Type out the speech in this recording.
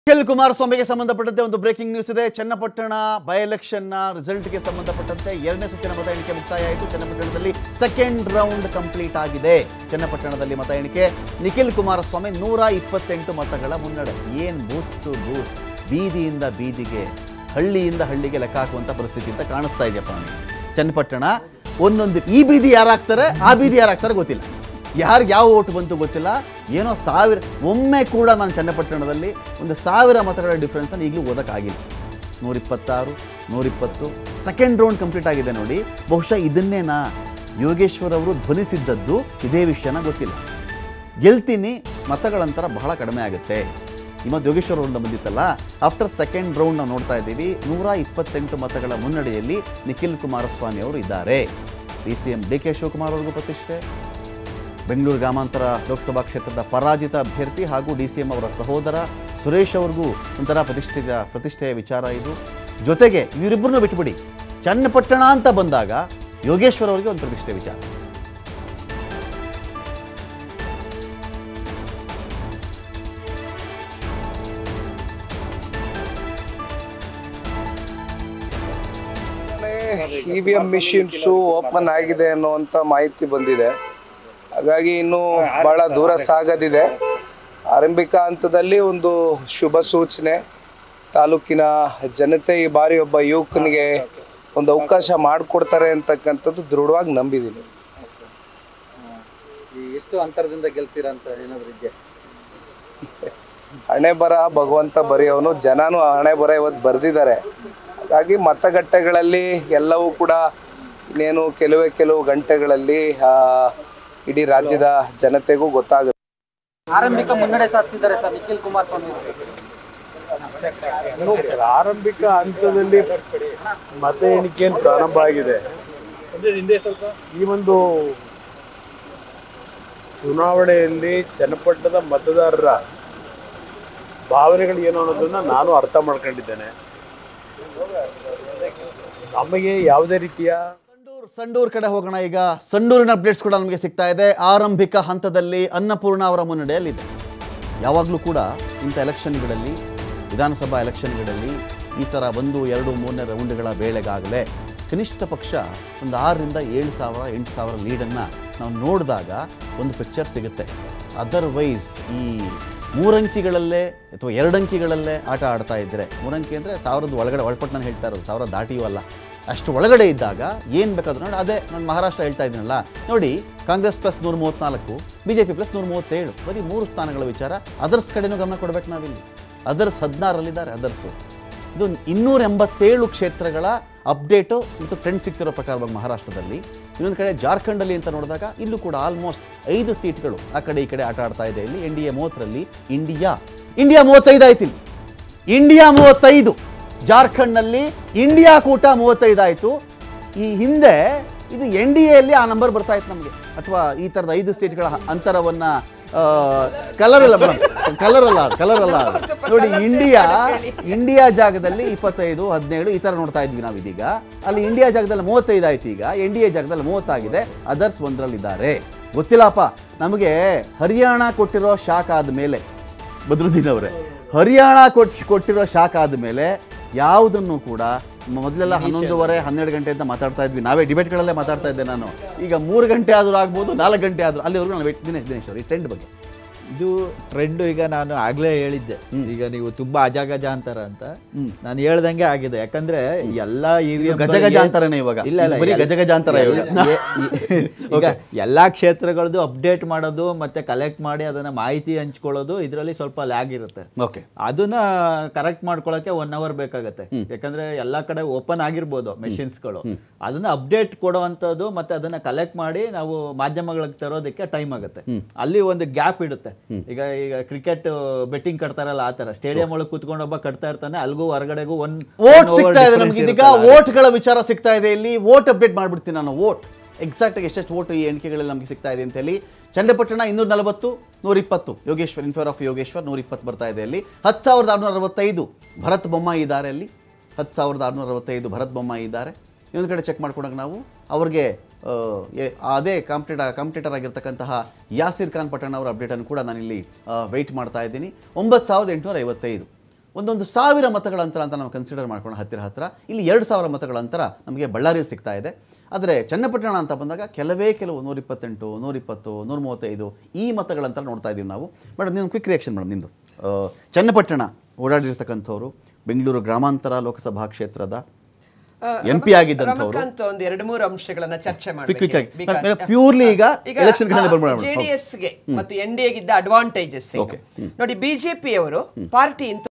ನಿಖಿಲ್ ಕುಮಾರಸ್ವಾಮಿಗೆ ಸಂಬಂಧಪಟ್ಟಂತೆ ಒಂದು breaking news ಇದೆ ಚನ್ನಪಟ್ಟಣ ಬೈ ಎಲೆಕ್ಷನ್ನ ರಿಸಲ್ಟ್ಗೆ ಸಂಬಂಧಪಟ್ಟಂತೆ ಎರಡನೇ ಸುತ್ತಿನ ಮತ ಎಣಿಕೆ ಮುಕ್ತಾಯ ಆಯಿತು ಚನ್ನಪಟ್ಟಣದಲ್ಲಿ ಸೆಕೆಂಡ್ ರೌಂಡ್ ಕಂಪ್ಲೀಟ್ ಆಗಿದೆ ಚನ್ನಪಟ್ಟಣದಲ್ಲಿ ಮತ ಎಣಿಕೆ ನಿಖಿಲ್ ಕುಮಾರಸ್ವಾಮಿ ನೂರ ಇಪ್ಪತ್ತೆಂಟು ಮತಗಳ ಮುನ್ನಡೆ ಏನು ಬೂತ್ ಟು ಬೂತ್ ಬೀದಿಯಿಂದ ಬೀದಿಗೆ ಹಳ್ಳಿಯಿಂದ ಹಳ್ಳಿಗೆ ಲೆಕ್ಕ ಹಾಕುವಂಥ ಪರಿಸ್ಥಿತಿ ಅಂತ ಕಾಣಿಸ್ತಾ ಇದೆಯಪ್ಪ ನನಗೆ ಚನ್ನಪಟ್ಟಣ ಒಂದೊಂದು ಈ ಬೀದಿ ಯಾರಾಗ್ತಾರೆ ಆ ಬೀದಿ ಯಾರಾಗ್ತಾರೆ ಗೊತ್ತಿಲ್ಲ ಯಾರಿಗೆ ಯಾವ ಓಟು ಬಂತು ಗೊತ್ತಿಲ್ಲ ಏನೋ ಸಾವಿರ ಒಮ್ಮೆ ಕೂಡ ನಾನು ಚನ್ನಪಟ್ಟಣದಲ್ಲಿ ಒಂದು ಸಾವಿರ ಮತಗಳ ಡಿಫ್ರೆನ್ಸನ್ನು ಈಗಲೂ ಓದೋಕ್ಕಾಗಿಲ್ಲ ನೂರಿಪ್ಪತ್ತಾರು ನೂರಿಪ್ಪತ್ತು ಸೆಕೆಂಡ್ ರೌಂಡ್ ಕಂಪ್ಲೀಟ್ ಆಗಿದೆ ನೋಡಿ ಬಹುಶಃ ಇದನ್ನೇನಾ ಯೋಗೇಶ್ವರ್ ಅವರು ಧ್ವನಿಸಿದ್ದದ್ದು ಇದೇ ವಿಷಯನ ಗೊತ್ತಿಲ್ಲ ಗೆಲ್ತೀನಿ ಮತಗಳಂತರ ಬಹಳ ಕಡಿಮೆ ಆಗುತ್ತೆ ಈ ಮತ್ತು ಯೋಗೇಶ್ವರ್ ಅವರಿಂದ ಬಂದಿತ್ತಲ್ಲ ಆಫ್ಟರ್ ಸೆಕೆಂಡ್ ರೌಂಡ್ ನಾವು ನೋಡ್ತಾ ಇದ್ದೀವಿ ನೂರ ಇಪ್ಪತ್ತೆಂಟು ಮತಗಳ ಮುನ್ನಡೆಯಲ್ಲಿ ನಿಖಿಲ್ ಕುಮಾರಸ್ವಾಮಿ ಅವರು ಇದ್ದಾರೆ D C M D K Shivakumar ಅವ್ರಿಗೂ ಪ್ರತಿಷ್ಠೆ ಬೆಂಗಳೂರು ಗ್ರಾಮಾಂತರ ಲೋಕಸಭಾ ಕ್ಷೇತ್ರದ ಪರಾಜಿತ ಅಭ್ಯರ್ಥಿ ಹಾಗೂ ಡಿ ಸಿ ಎಂ ಅವರ ಸಹೋದರ ಸುರೇಶ್ ಅವ್ರಿಗೂ ಒಂಥರ ಪ್ರತಿಷ್ಠಿತ ಪ್ರತಿಷ್ಠೆಯ ವಿಚಾರ ಇದು ಜೊತೆಗೆ ಇವರಿಬ್ಬರನ್ನೂ ಬಿಟ್ಬಿಡಿ ಚನ್ನಪಟ್ಟಣ ಅಂತ ಬಂದಾಗ ಯೋಗೇಶ್ವರ್ ಅವರಿಗೆ ಒಂದು ಪ್ರತಿಷ್ಠೆ ವಿಚಾರ E V M machines open ಆಗಿದೆ ಅನ್ನುವಂಥ ಮಾಹಿತಿ ಬಂದಿದೆ ಹಾಗಾಗಿ ಇನ್ನು ಬಹಳ ದೂರ ಸಾಗದಿದೆ ಆರಂಭಿಕ ಹಂತದಲ್ಲಿ ಒಂದು ಶುಭ ಸೂಚನೆ ತಾಲೂಕಿನ ಜನತೆ ಈ ಬಾರಿ ಒಬ್ಬ ಯುವಕನಿಗೆ ಒಂದು ಅವಕಾಶ ಮಾಡಿಕೊಡ್ತಾರೆ ಅಂತಕ್ಕಂಥದ್ದು ದೃಢವಾಗಿ ನಂಬಿದ್ದೀನಿ ಈ ಎಷ್ಟು ಅಂತರದಿಂದ ಗೆಲ್ತೀರಾ ಅಂತ ಏನಾದ್ರು ಇದೆಯಾ ಹಣೆ ಬರ ಭಗವಂತ ಬರೆಯೋನು ಜನನೂ ಹಣೆ ಬರ ಇವತ್ತು ಬರೆದಿದ್ದಾರೆ ಹಾಗಾಗಿ ಮತಗಟ್ಟೆಗಳಲ್ಲಿ ಎಲ್ಲವೂ ಕೂಡ ಇನ್ನೇನು ಕೆಲವೇ ಕೆಲವು ಗಂಟೆಗಳಲ್ಲಿ ಆ, ಇಡೀ ರಾಜ್ಯದ ಜನತೆಗೂ ಗೊತ್ತಾಗುತ್ತೆ ಆರಂಭಿಕ ಮುನ್ನಡೆ ಸಾಧಿಸಿದ್ದಾರೆ ಸರ್ ನಿಖಿಲ್ ಕುಮಾರಸ್ವಾಮಿ ಇನ್ನು ಪ್ರಾರಂಭಿಕ ಹಂತದಲ್ಲಿ ಮತ ಎಣಿಕೆ ಏನ್ ಪ್ರಾರಂಭ ಆಗಿದೆ ಈ ಒಂದು ಚುನಾವಣೆಯಲ್ಲಿ ಚನ್ನಪಟ್ಟಣದ ಮತದಾರರ ಭಾವನೆಗಳು ಏನು ಅನ್ನೋದನ್ನ ನಾನು ಅರ್ಥ ಮಾಡ್ಕೊಂಡಿದ್ದೇನೆ ನಮಗೆ ಯಾವುದೇ ರೀತಿಯ ಸಂಡೂರ್ ಸಂಡೂರ್ ಕಡೆ ಹೋಗೋಣ ಈಗ ಸಂಡೂರಿನ ಅಪ್ಡೇಟ್ಸ್ ಕೂಡ ನಮಗೆ ಸಿಗ್ತಾ ಇದೆ ಆರಂಭಿಕ ಹಂತದಲ್ಲಿ ಅನ್ನಪೂರ್ಣ ಅವರ ಮುನ್ನಡೆಯಲ್ಲಿದೆ ಯಾವಾಗಲೂ ಕೂಡ ಇಂಥ ಎಲೆಕ್ಷನ್ಗಳಲ್ಲಿ ವಿಧಾನಸಭಾ ಎಲೆಕ್ಷನ್ಗಳಲ್ಲಿ ಈ ಥರ ಒಂದು ಎರಡು ಮೂರನೇ ರೌಂಡ್ಗಳ ವೇಳೆಗಾಗಲೇ ಕನಿಷ್ಠ ಪಕ್ಷ ಒಂದು ಆರರಿಂದ ಏಳು ಸಾವಿರ ಎಂಟು ಸಾವಿರ ಲೀಡನ್ನು ನಾವು ನೋಡಿದಾಗ ಒಂದು ಪಿಕ್ಚರ್ ಸಿಗುತ್ತೆ ಅದರ್ವೈಸ್ ಈ ಮೂರಂಕಿಗಳಲ್ಲೇ ಅಥವಾ ಎರಡಂಕಿಗಳಲ್ಲೇ ಆಟ ಆಡ್ತಾ ಇದ್ದರೆ ಮೂರಂಕಿ ಅಂದರೆ ಸಾವಿರದ ಒಳಗಡೆ ಒಳಪಟ್ಟು ನಾನು ಹೇಳ್ತಾ ಇರೋದು ಸಾವಿರ ದಾಟಿಯೂ ಅಲ್ಲ ಅಷ್ಟು ಒಳಗಡೆ ಇದ್ದಾಗ ಏನು ಬೇಕಾದ್ರೂ ನೋಡಿ ಅದೇ ನಾನು ಮಹಾರಾಷ್ಟ್ರ ಹೇಳ್ತಾ ಇದ್ದೀನಲ್ಲ ನೋಡಿ ಕಾಂಗ್ರೆಸ್ ಪ್ಲಸ್ ನೂರ ಮೂವತ್ತ್ನಾಲ್ಕು ಬಿ ಜೆ ಪಿ ಪ್ಲಸ್ ನೂರ ಮೂವತ್ತೇಳು ಬರೀ ಮೂರು ಸ್ಥಾನಗಳ ವಿಚಾರ ಅದರ್ಸ್ ಕಡೆನೂ ಗಮನ ಕೊಡಬೇಕು ನಾವಿಲ್ಲಿ ಅದರ್ಸ್ ಹದಿನಾರಲ್ಲಿದ್ದಾರೆ ಅದರ್ಸು ಇದು ಇನ್ನೂರ ಎಂಬತ್ತೇಳು ಕ್ಷೇತ್ರಗಳ ಅಪ್ಡೇಟು ಮತ್ತು ಟ್ರೆಂಡ್ ಸಿಗ್ತಿರೋ ಪ್ರಕಾರವಾಗಿ ಮಹಾರಾಷ್ಟ್ರದಲ್ಲಿ ಇನ್ನೊಂದು ಕಡೆ ಜಾರ್ಖಂಡಲ್ಲಿ ಅಂತ ನೋಡಿದಾಗ ಇಲ್ಲೂ ಕೂಡ ಆಲ್ಮೋಸ್ಟ್ ಐದು ಸೀಟ್ಗಳು ಆ ಕಡೆ ಈ ಕಡೆ ಆಟ ಆಡ್ತಾ ಇದೆ ಇಲ್ಲಿ ಎನ್ ಡಿ ಎ ಮೂವತ್ತರಲ್ಲಿ ಇಂಡಿಯಾ ಇಂಡಿಯಾ ಮೂವತ್ತೈದು ಆಯ್ತು ಇಲ್ಲಿ ಇಂಡಿಯಾ ಮೂವತ್ತೈದು ಜಾರ್ಖಂಡ್ನಲ್ಲಿ ಇಂಡಿಯಾ ಕೂಟ ಮೂವತ್ತೈದು ಆಯಿತು ಈ ಹಿಂದೆ ಇದು ಎನ್ ಡಿ ಎಲ್ಲಿ ಆ ನಂಬರ್ ಬರ್ತಾ ಇತ್ತು ನಮಗೆ ಅಥವಾ ಈ ಥರದ ಐದು ಸ್ಟೇಟ್ಗಳ ಅಂತರವನ್ನು ಕಲರ್ ಅಲ್ಲ ಮೇಡಮ್ ಕಲರ್ ಅಲ್ಲ ಕಲರ್ ಅಲ್ಲ ಅದು. ನೋಡಿ ಇಂಡಿಯಾ ಇಂಡಿಯಾ ಜಾಗದಲ್ಲಿ ಇಪ್ಪತ್ತೈದು ಹದಿನೇಳು ಈ ಥರ ನೋಡ್ತಾ ಇದ್ವಿ ನಾವು ಇದೀಗ ಅಲ್ಲಿ ಇಂಡಿಯಾ ಜಾಗದಲ್ಲಿ ಮೂವತ್ತೈದು ಆಯ್ತು ಈಗ ಎನ್ ಡಿ ಎ ಜಾಗದಲ್ಲಿ ಮೂವತ್ತಾಗಿದೆ ಅದರ್ಸ್ ಒಂದರಲ್ಲಿದ್ದಾರೆ ಗೊತ್ತಿಲ್ಲಪ್ಪ ನಮಗೆ ಹರಿಯಾಣ ಕೊಟ್ಟಿರೋ ಶಾಕ್ ಆದಮೇಲೆ ಬದ್ರುದ್ದೀನ್ ಅವರೇ ಹರಿಯಾಣ ಕೊಟ್ಟು ಕೊಟ್ಟಿರೋ ಶಾಕ್ ಆದಮೇಲೆ ಯಾವುದನ್ನು ಕೂಡ ಮೊದಲೆಲ್ಲ ಹನ್ನೊಂದುವರೆ ಹನ್ನೆರಡು ಗಂಟೆ ಅಂತ ಮಾತಾಡ್ತಾ ಇದ್ವಿ ನಾವೇ ಡಿಬೇಟ್ಗಳಲ್ಲೇ ಮಾತಾಡ್ತಾ ಇದ್ದೆ ನಾನು ಈಗ ಮೂರು ಗಂಟೆ ಆದರೂ ಆಗ್ಬೋದು ನಾಲ್ಕು ಗಂಟೆ ಆದರೂ ಅಲ್ಲಿವರೆಗೂ ನಾನು ವೇಟ್ ದಿನೇಶ್ ದಿನೇಶ್ ಅವರು ಈ ಟ್ರೆಂಡ್ ಬಗ್ಗೆ ಇದು ಟ್ರೆಂಡ್ ಈಗ ನಾನು ಆಗ್ಲೇ ಹೇಳಿದ್ದೆ ಈಗ ನೀವು ತುಂಬಾ ಅಜಾಗಜ ಅಂತಾರ ಅಂತ ನಾನು ಹೇಳ್ದಂಗೆ ಆಗಿದೆ ಯಾಕಂದ್ರೆ ಎಲ್ಲಾ ಇದು ಗಜಗಜ ಅಂತಾರೇನೆ ಇವಾಗ? ಇಲ್ಲ ಇಲ್ಲ ಇದು ಬರೀ ಎಲ್ಲ- ಗಜಗಜ ಅಂತಾರ ಇವಾಗ? ಎ- ಎ- ಈಗ ಎಲ್ಲಾ ಕ್ಷೇತ್ರಗಳದ್ದು ಅಪ್ಡೇಟ್ ಮಾಡೋದು ಮತ್ತೆ ಕಲೆಕ್ಟ್ ಮಾಡಿ ಅದನ್ನ ಮಾಹಿತಿ ಹಂಚ್ಕೊಳ್ಳೋದು ಇದರಲ್ಲಿ ಸ್ವಲ್ಪ ಲ್ಯಾಗ್ ಇರುತ್ತೆ ಓಕೆ ಅದನ್ನ ಕರೆಕ್ಟ್ ಮಾಡ್ಕೊಳಕ್ಕೆ ಒನ್ ಅವರ್ ಬೇಕಾಗತ್ತೆ ಯಾಕಂದ್ರೆ ಎಲ್ಲಾ ಕಡೆ ಓಪನ್ ಆಗಿರ್ಬೋದು ಮೆಷಿನ್ಸ್ಗಳು ಅದನ್ನ ಅಪ್ಡೇಟ್ ಕೊಡುವಂಥದ್ದು ಮತ್ತೆ ಅದನ್ನ ಕಲೆಕ್ಟ್ ಮಾಡಿ ನಾವು ಮಾಧ್ಯಮಗಳಿಗೆ ತರೋದಕ್ಕೆ ಟೈಮ್ ಆಗುತ್ತೆ ಅಲ್ಲಿ ಒಂದು ಗ್ಯಾಪ್ ಇಡುತ್ತೆ ಈಗ ಈಗ ಕ್ರಿಕೆಟ್ ಬೆಟ್ಟಿಂಗ್ ಕಟ್ತಾರಲ್ಲ ಆ ತರ ಸ್ಟೇಡಿಯಂ ಒಳಗೆ ಕುತ್ಕೊಂಡು ಒಬ್ಬ ಕಟ್ತಾ ಇರ್ತಾನೆ ಅಲ್ಗೂ ಹೊರಗಡೆಗೂ ಒನ್ ವೋಟ್ ಸಿಗ್ತಾ ಇದೆ ನಮ್ಗೆ ಇದೀಗ ವೋಟ್ಗಳ ವಿಚಾರ ಸಿಗ್ತಾ ಇದೆ ಇಲ್ಲಿ ವೋಟ್ ಅಪ್ಡೇಟ್ ಮಾಡ್ಬಿಡ್ತೀನಿ ನಾನು ವೋಟ್ ಎಕ್ಸಾಕ್ಟ್ ಆಗಿ ಎಷ್ಟೆಷ್ಟು ವೋಟ್ ಈ ಎಣಿಕೆಗಳಲ್ಲಿ ನಮಗೆ ಸಿಗ್ತಾ ಇದೆ ಅಂತ ಹೇಳಿ ಚನ್ನಪಟ್ಟಣ ಇನ್ನೂರ ನಲವತ್ತು ನೂರ ಇಪ್ಪತ್ತು Yogeshwar in favour of Yogeshwar ನೂರ ಇಪ್ಪತ್ತು ಬರ್ತಾ ಇದೆ ಅಲ್ಲಿ ಹತ್ತು ಸಾವಿರದ ಆರುನೂರ ಅರವತ್ತೈದು ಭರತ್ ಬೊಮ್ಮಾಯಿ ಇದ್ದಾರೆ ಅಲ್ಲಿ ಹತ್ತು ಸಾವಿರದ ಆರುನೂರ ಅರವತ್ತೈದು ಭರತ್ ಬೊಮ್ಮಾಯಿ ಇದ್ದಾರೆ ಇನ್ನೊಂದು ಕಡೆ ಚೆಕ್ ಮಾಡ್ಕೊಂಡಾಗ ನಾವು ಅವ್ರಿಗೆ ಆ, ಎ- ಅದೇ ಕಾಂಪಿಟೇಟ ಕಾಂಪಿಟೇಟರ್ ಆಗಿರ್ತಕ್ಕಂತಹ ಯಾಸಿರ್ ಖಾನ್ ಪಠಾಣ್ ಅವರ ಅಪ್ಡೇಟನ್ನು ಕೂಡ ನಾನಿಲ್ಲಿ ವೆಯ್ಟ್ ಮಾಡ್ತಾ ಇದ್ದೀನಿ ಒಂಬತ್ತು ಸಾವಿರದ ಎಂಟುನೂರ ಐವತ್ತೈದು ಒಂದೊಂದು ಸಾವಿರ ಮತಗಳ ಅಂತರ ಅಂತ ನಾವು ಕನ್ಸಿಡರ್ ಮಾಡ್ಕೊಂಡು ಹತ್ತಿರ ಹತ್ತಿರ ಇಲ್ಲಿ ಎರಡು ಸಾವಿರ ಮತಗಳ ಅಂತರ ನಮಗೆ ಬಳ್ಳಾರಿಯಲ್ಲಿ ಸಿಗ್ತಾ ಇದೆ ಆದರೆ ಚನ್ನಪಟ್ಟಣ ಅಂತ ಬಂದಾಗ ಕೆಲವೇ ಕೆಲವು ನೂರಿಪ್ಪತ್ತೆಂಟು ನೂರಿಪ್ಪತ್ತು ನೂರ ಮೂವತ್ತೈದು ಈ ಮತಗಳ ಅಂತರ ನೋಡ್ತಾ ಇದ್ದೀವಿ ನಾವು ಮೇಡಮ್ ನೀವು ಕ್ವಿಕ್ ರಿಯಾಕ್ಷನ್ ಮೇಡಮ್ ನಿಮ್ಮದು ಚನ್ನಪಟ್ಟಣ ಓಡಾಡಿರ್ತಕ್ಕಂಥವ್ರು ಬೆಂಗಳೂರು ಗ್ರಾಮಾಂತರ ಲೋಕಸಭಾ ಕ್ಷೇತ್ರದ ಎಂ ಪಿ ಆಗಿದ್ದಂಥವ್ರು ರಮಕಾಂತ್ ಒಂದು ಎರಡು ಮೂರು ಅಂಶಗಳನ್ನ ಚರ್ಚೆ Quick, quick ಆಗಿ. ಮೇಡಮ್, purely ಈಗ election ಗಳಲ್ಲಿ ಬರ್ಬೋಣ ಮೇಡಮ್. ಜೆಡಿಎಸ್ ಗೆ ಮತ್ತು ಎನ್ ಡಿ ಎಗಿದ್ದ ಅಡ್ವಾಂಟೇಜಸ್ Okay. ನೋಡಿ ಬಿಜೆಪಿ ಅವರು ಪಾರ್ಟಿ ಇಂತ